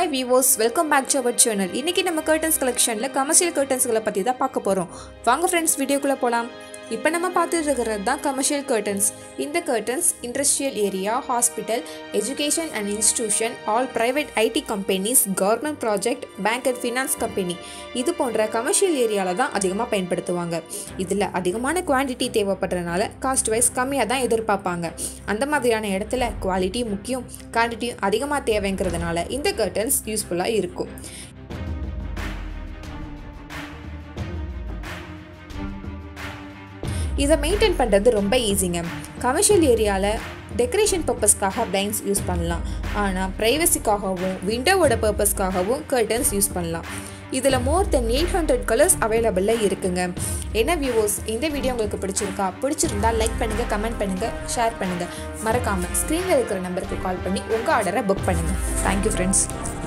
hi viewers welcome back to our channel இன்றைக்கி நம்ம curtains கலெக்ஷனில் கமர்ஷியல் கர்டன்ஸ்களை பற்றி தான் பார்க்க போகிறோம் வாங்க ஃப்ரெண்ட்ஸ் வீடியோக்குள்ளே போகலாம் இப்போ நம்ம பார்த்துட்டு இருக்கிறது தான் கமர்ஷியல் கர்டன்ஸ் இந்த curtains industrial area hospital education and institution all private IT companies government project bank and finance company இது போன்ற கமர்ஷியல் ஏரியாவில் தான் அதிகமாக பயன்படுத்துவாங்க இதில் அதிகமான குவான்டிட்டி தேவைப்படுறதுனால காஸ்ட் வைஸ் கம்மியாக தான் எதிர்பார்ப்பாங்க அந்த மாதிரியான இடத்துல குவாலிட்டி முக்கியம் குவான்டிட்டியும் அதிகமாக தேவைங்கிறதுனால இந்த கர்டன்ஸ் யூஸ்ஃபுல்லாக இருக்கும் இதை மெயின்டைன் பண்ணுறது ரொம்ப ஈஸிங்க கமர்ஷியல் ஏரியாவில் டெக்கரேஷன் பர்பஸ்க்காக பிளைண்ட்ஸ் யூஸ் பண்ணலாம் ஆனால் ப்ரைவசிக்காகவும் விண்டோவோட பர்பஸ்க்காகவும் கர்டன்ஸ் யூஸ் பண்ணலாம் இதில் more than eight hundred colours அவைலபிளில் இருக்குங்க என்ன வியூவர்ஸ் இந்த வீடியோ உங்களுக்கு பிடிச்சிருக்கா பிடிச்சிருந்தா லைக் பண்ணுங்கள் கமெண்ட் பண்ணுங்கள் ஷேர் பண்ணுங்கள் மறக்காமல் ஸ்க்ரீனில் இருக்கிற நம்பருக்கு கால் பண்ணி உங்கள் ஆர்டரை புக் பண்ணுங்கள் தேங்க்யூ ஃப்ரெண்ட்ஸ்